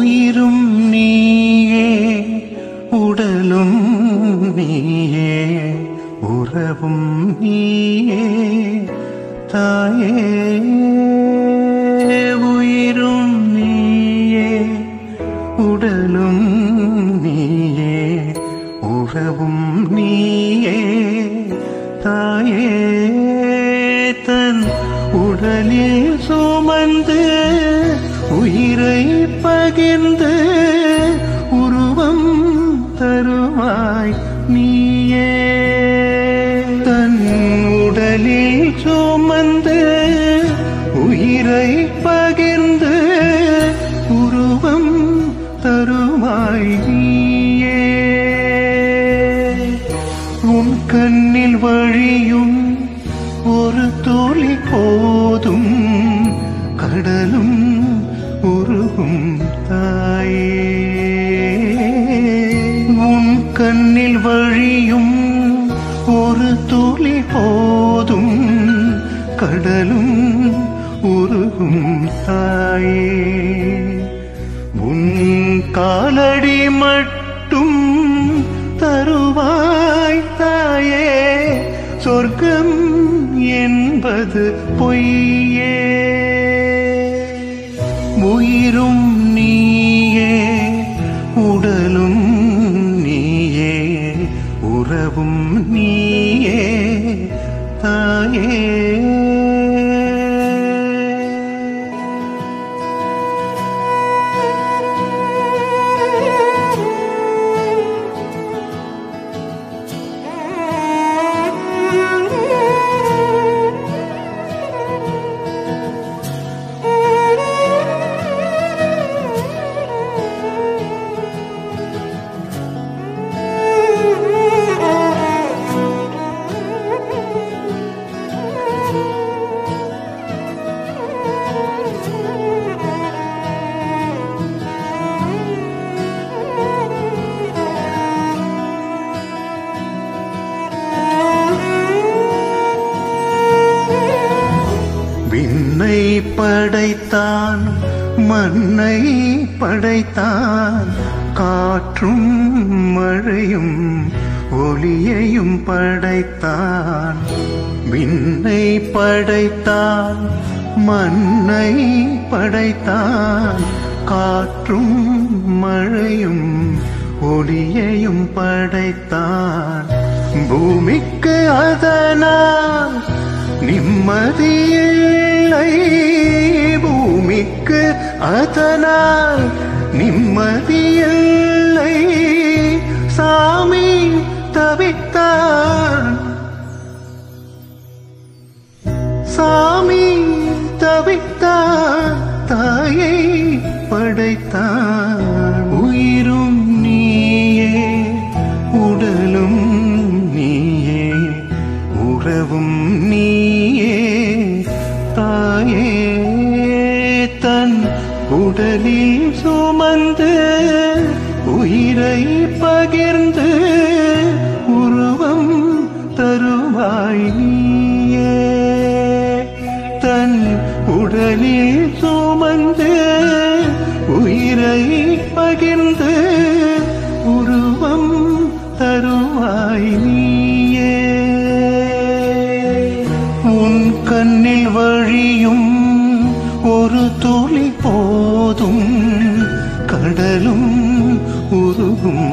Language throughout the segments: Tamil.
உயிரும் நீயே உடலும் நீயே உறவும் நீயே தாயே உயிரும் நீயே உடலும் நீயே உறவும் நீயே தாயே தன் உடலில் சுமந்து உயிரை பகிர்ந்து உருவம் தருவாய் நீயே தன் உடலில் சுமந்து உயிரை பகிர்ந்து உருவம் தருவாய் நீயே உன் கண்ணில் வழியும் ஒரு துளி போதும் கடலும் உருகும் தாயே உன் கண்ணில் வழியும் ஒரு துளி போதும் கடலும் உருகும் தாயே உன் காலடி மட்டும் தருவாய் தாயே சொர்க்கம் என்பது பொய்யே உயிரும் நீயே உடலும் நீயே உறவும் நீயே தாயே விண்ணை படைத்தான் மண்ணை படைத்தான் காற்றும் மழையும் ஒளியையும் படைத்தான் விண்ணை படைத்தான் மண்ணை படைத்தான் காற்றும் மழையும் ஒளியையும் படைத்தான் பூமிக்கு அதனால் நிம்மதியில்லை பூமிக்கு அதனால் நிம்மதியில்லை சாமி தவித்தான் சாமி தவித்தான் தாயை படைத்தான் உயிரும் நீயே உடலும் நீயே உறவும் நீயே தாயே தன் உடலில் சுமந்து உயிரை பகிர்ந்து உருவம் தருவாய் நீயே தன் உடலில் சுமந்து உயிரை பகிர்ந்து உருவம் தருவாய் நீயே உன் கண்ணில் வழியும் ஒரு துளி போதும் கடலும் உருகும்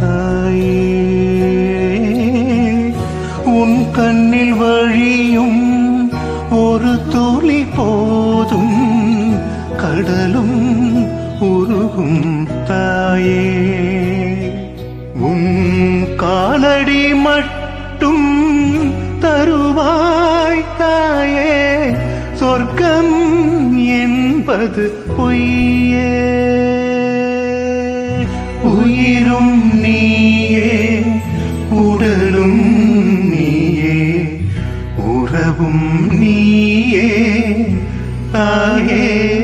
தாயே உன் கண்ணில் வழியும் ஒரு துளி போதும் கடலும் உருகும் தாயே உன் காலடி மட்டும் தருவாய் தாயே சொர்க்கம் என்பது பொய்யே உயிரும் நீயே உடலும் நீயே உறவும் நீயே தாயே